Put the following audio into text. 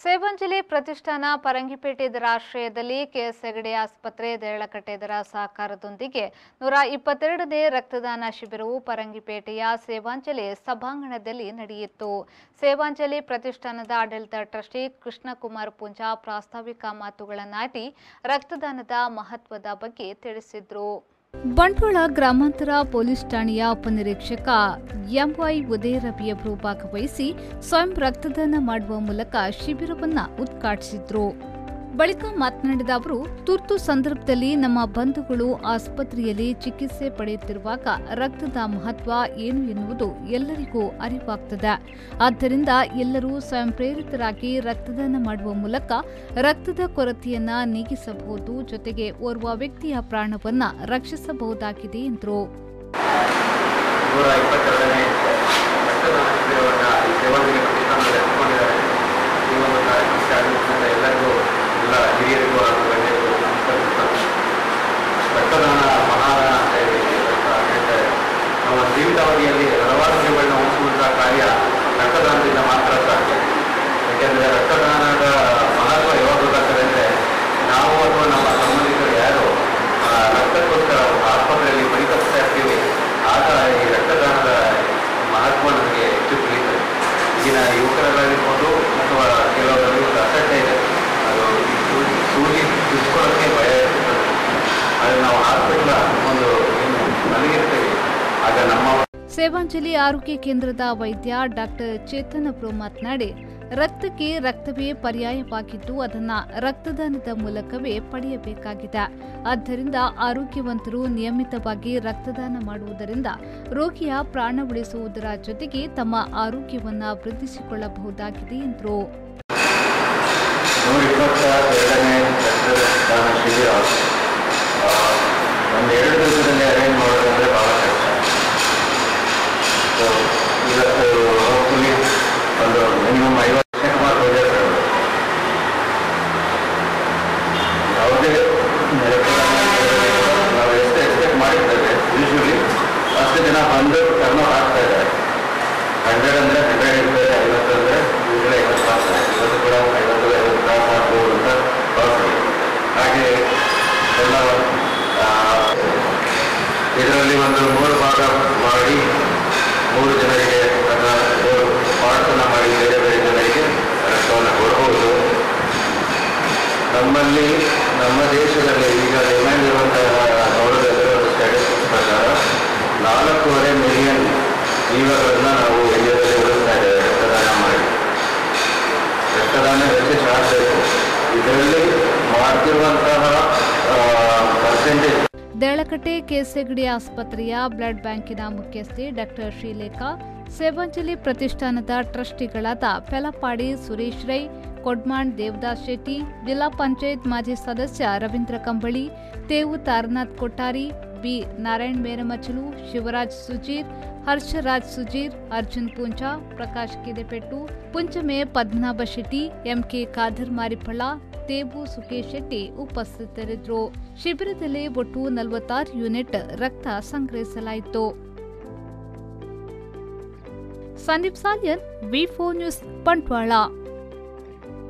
ಸೇವಂಜಲಿ ಪ್ರತಿಷ್ಠಾನ ಪರಂಗಿಪೇಟೆ ಇದರ ಆಶ್ರಯದಲ್ಲಿ ಕೆಎಸ್ ಹೆಗಡೆ ಆಸ್ಪತ್ರೆ ದೇರಳಕಟ್ಟೆ ಇದರ ಸಹಕಾರದೊಂದಿಗೆ ನೂರ ಇಪ್ಪತ್ತೆರಡನೇ ರಕ್ತದಾನ ಶಿಬಿರವು ಪರಂಗಿಪೇಟೆಯ ಸೇವಾಂಜಲಿ ಸಭಾಂಗಣದಲ್ಲಿ ನಡೆಯಿತು ಸೇವಾಂಜಲಿ ಪ್ರತಿಷ್ಠಾನದ ಆಡಳಿತ ಟ್ರಸ್ಟಿ ಕೃಷ್ಣಕುಮಾರ್ ಪೂಂಜಾ ಪ್ರಾಸ್ತಾವಿಕ ಮಾತುಗಳನ್ನಾಡಿ ರಕ್ತದಾನದ ಮಹತ್ವದ ಬಗ್ಗೆ ತಿಳಿಸಿದ್ರು ಬಂಟ್ವಾಳ ಗ್ರಾಮಾಂತರ ಪೊಲೀಸ್ ಠಾಣೆಯ ಉಪನಿರೀಕ್ಷಕ ಎಂವೈ ಉದಯರವಿಯವರು ಭಾಗವಹಿಸಿ ಸ್ವಯಂ ರಕ್ತದಾನ ಮಾಡುವ ಮೂಲಕ ಶಿಬಿರವನ್ನ ಉದ್ಘಾಟಿಸಿದ್ರು ಬಳಿಕ ಮಾತನಾಡಿದ ಅವರು ತುರ್ತು ಸಂದರ್ಭದಲ್ಲಿ ನಮ್ಮ ಬಂಧುಗಳು ಆಸ್ಪತ್ರೆಯಲ್ಲಿ ಚಿಕಿತ್ಸೆ ಪಡೆಯುತ್ತಿರುವಾಗ ರಕ್ತದ ಮಹತ್ವ ಏನು ಎನ್ನುವುದು ಎಲ್ಲರಿಗೂ ಅರಿವಾಗ್ತದೆ ಆದ್ದರಿಂದ ಎಲ್ಲರೂ ಸ್ವಯಂ ಪ್ರೇರಿತರಾಗಿ ರಕ್ತದಾನ ಮಾಡುವ ಮೂಲಕ ರಕ್ತದ ಕೊರತೆಯನ್ನ ನೀಗಿಸಬಹುದು ಜೊತೆಗೆ ಓರ್ವ ವ್ಯಕ್ತಿಯ ಪ್ರಾಣವನ್ನ ರಕ್ಷಿಸಬಹುದಾಗಿದೆ ಎಂದರು ನೂರ ಇಪ್ಪತ್ತೆರಡನೇ ರಕ್ತದಾನ ಶಿಬಿರವನ್ನು ಈ ಸೇವಾಂಜಲಿ ಪ್ರತಿಷ್ಠಾನದಲ್ಲಿ ಹಮ್ಮಿಕೊಂಡಿದ್ದಾರೆ ಈ ಒಂದು ಕಾರ್ಯಕ್ರಮಕ್ಕೆ ಆಗಮಿಸಿದ ಎಲ್ಲರಿಗೂ ಎಲ್ಲ ಹಿರಿಯರಿಗೂ ಹಾಗೂ ಗಣ್ಯರಿಗೂ ನಮಸ್ಕರಿಸುತ್ತೇನೆ ರಕ್ತದಾನ ಮಹಾದಾನ ಅಂತ ಹೇಳಿ ಅಂತ ಹೇಳ್ತಾರೆ ನಮ್ಮ ಜೀವಿತಾವಧಿಯಲ್ಲಿ ಹಲವಾರು ಜೀವಗಳನ್ನ ಉಳಿಸುವಂತಹ ಕಾರ್ಯ ರಕ್ತದಾನದಿಂದ ಮಾತ್ರ ಸಾಧ್ಯ ಯಾಕೆಂದರೆ ರಕ್ತದಾನದ ಮಹತ್ವ ಯಾವಾಗ ಗೊತ್ತಾಗ್ತದೆ ಅಂದರೆ ನಾವು ಅಥವಾ ನಮ್ಮ ಸಂಬಂಧಿಕರು ಯಾರು ಆ, ರಕ್ತಕ್ಕೋಸ್ಕರ ಆಸ್ಪತ್ರೆಯಲ್ಲಿ ಬಲಿತಪ್ಪಿಸ್ತಾ ಇರ್ತೀವಿ ಆಗ ಈ ರಕ್ತದಾನದ ಮಹತ್ವ ನಮಗೆ ಹೆಚ್ಚು ತಿಳಿಯುತ್ತದೆ ಈಗಿನ ಯುವಕರಾಗಿರ್ಬೋದು ಅಥವಾ ಕೆಲವರಲ್ಲಿ ಒಂದು ಅಸಡ್ಡೆ ಇದೆ ಅದು ಈ ಸೂಜಿ ಸೂಜಿ ಚುಚ್ಕೊಳ್ಳೋಕ್ಕೆ ಭಯ ಇರ್ತದೆ ಆದರೆ ನಾವು ಹಾಸ್ಪಿಟ್ಲ ಒಂದು ಏನು ಮಲಗಿರ್ತೀವಿ ಆಗ ನಮ್ಮ ಸೇವಾಂಜಲಿ ಆರೋಗ್ಯ ಕೇಂದ್ರದ ವೈದ್ಯ ಡಾಕ್ಟರ್ ಚೇತನ್ ಅವರು ಮಾತನಾಡಿ ರಕ್ತಕ್ಕೆ ರಕ್ತವೇ ಪರ್ಯಾಯವಾಗಿದ್ದು ಅದನ್ನ ರಕ್ತದಾನದ ಮೂಲಕವೇ ಪಡೆಯಬೇಕಾಗಿದೆ ಆದ್ದರಿಂದ ಆರೋಗ್ಯವಂತರು ನಿಯಮಿತವಾಗಿ ರಕ್ತದಾನ ಮಾಡುವುದರಿಂದ ರೋಗಿಯ ಪ್ರಾಣ ಉಳಿಸುವುದರ ಜೊತೆಗೆ ತಮ್ಮ ಆರೋಗ್ಯವನ್ನ ವೃದ್ಧಿಸಿಕೊಳ್ಳಬಹುದಾಗಿದೆ ಎಂದರು ನೂರ ಇಪ್ಪತ್ತ ಎರಡನೇ ರಕ್ತದಾನ ಶಿಬಿರ ಆ, ಒಂದು ಎರಡು ದಿವಸದಲ್ಲಿ ಅರೇಂಜ್ ಮಾಡೋದಂದ್ರೆ ಭಾಳ ಕಷ್ಟ ಸೊ ಇವತ್ತು ಹೋಗ್ತೀವಿ ಒಂದು ಮಿನಿಮಮ್ ಐವತ್ತು ಸುಮಾರು ಪ್ರೊಜೆಕ್ಟ್ ಯಾವುದೇ ರಕ್ತದಾನ ಶಿಬಿರದಲ್ಲಿ ನಾವು ಎಷ್ಟು ಎಕ್ಸ್ಪೆಕ್ಟ್ ಮಾಡಿರ್ತೇವೆ ಯೂಶ್ವಲಿ ಅಷ್ಟು ಜನ ಬಂದು ಟರ್ನ್ ಆಗ್ತಾ ಇದ್ದಾರೆ ಹಂಡ್ರೆಡ್ ಅಂದರೆ ಹಂಡ್ರೆಡ್ ಇರ್ತದೆ ಐವತ್ತು ಅಂದರೆ ಯೂಶ್ವಲಿ ಐವತ್ತು ಆಗ್ತದೆ ಇವತ್ತು ಕೂಡ ಐವತ್ತು ಐವತ್ತು ಕ್ರಾಸ್ ಆಗ್ಬೋದು ಅಂತ ಭಾವಿಸ್ತೀವಿ ಹಾಗೆ ಎಲ್ಲ ಆ, ಇದರಲ್ಲಿ ಒಂದು ಮೂರು ಭಾಗ ಮಾಡಿ ಮೂರು ಜನರಿಗೆ ಅಥವಾ ಮೂರು ಪಾರ್ಟ್ಸನ್ನು ಮಾಡಿ ಬೇರೆ ಬೇರೆ ಜನರಿಗೆ ರಕ್ತವನ್ನು ಕೊಡಬಹುದು ನಮ್ಮಲ್ಲಿ ನಮ್ಮ ದೇಶದಲ್ಲಿ ಈಗ ಡಿಮ್ಯಾಂಡ್ ಇರುವಂತಹ ನೋಡೋದಾದ್ರೆ ಒಂದು ಸ್ಟ್ಯಾಟಿಸ್ಟಿಕ್ಸ್ ಪ್ರಕಾರ ನಾಲ್ಕೂವರೆ ಮಿಲಿಯನ್ ಜೀವಗಳನ್ನು ನಾವು ಇಂಡಿಯಾದಲ್ಲಿ ಉಳಿಸ್ತಾ ಇದ್ದೇವೆ ರಕ್ತದಾನ ಮಾಡಿ ರಕ್ತದಾನ ಹೆಚ್ಚು ಆಗಬೇಕು ಇದರಲ್ಲಿ ಮಾಡ್ತಿರುವಂತಹ ಪರ್ಸೆಂಟೇಜ್ ದೇಳಕಟ್ಟೆ ಕೆಎಸ್ಎಗಡಿ ಆಸ್ಪತ್ರೆಯ ಬ್ಲಡ್ ಬ್ಯಾಂಕಿನ ಮುಖ್ಯಸ್ಥೆ ಡಾಕ್ಟರ್ ಶ್ರೀಲೇಖಾ ಸೇವಂಜಲಿ ಪ್ರತಿಷ್ಠಾನದ ಟ್ರಸ್ಟಿಗಳಾದ ಪೆಲಪಾಡಿ ಸುರೇಶ್ ರೈ ಕೊಡ್ಮಾಣ್ ದೇವದಾಸ್ ಶೆಟ್ಟಿ ಜಿಲ್ಲಾ ಪಂಚಾಯತ್ ಮಾಜಿ ಸದಸ್ಯ ರವೀಂದ್ರ ಕಂಬಳಿ ತೇವು ತಾರನಾಥ್ ಕೊಟ್ಟಾರಿ ಬಿ ನಾರಾಯಣ್ ಮೇರಮಚಲು ಶಿವರಾಜ್ ಸುಜೀರ್ ಹರ್ಷರಾಜ್ ಸುಜೀರ್ ಅರ್ಜುನ್ ಪೂಂಚಾ ಪ್ರಕಾಶ್ ಕಿದೆಪೆಟ್ಟು ಪುಂಚಮೆ ಪದ್ಮನಾಭ ಶೆಟ್ಟಿ ಎಂಕೆ ಖಾದರ್ ಮಾರಿಫಳ ತೇಬು ಸುಕೇಶ್ ಶೆಟ್ಟಿ ಉಪಸ್ಥಿತರಿದ್ದರು ಶಿಬಿರದಲ್ಲಿ ಒಟ್ಟು ನಲವತ್ತಾರು ಯೂನಿಟ್ ರಕ್ತ ಸಂಗ್ರಹಿಸಲಾಯಿತು Sandeep Salian V four news Bantwal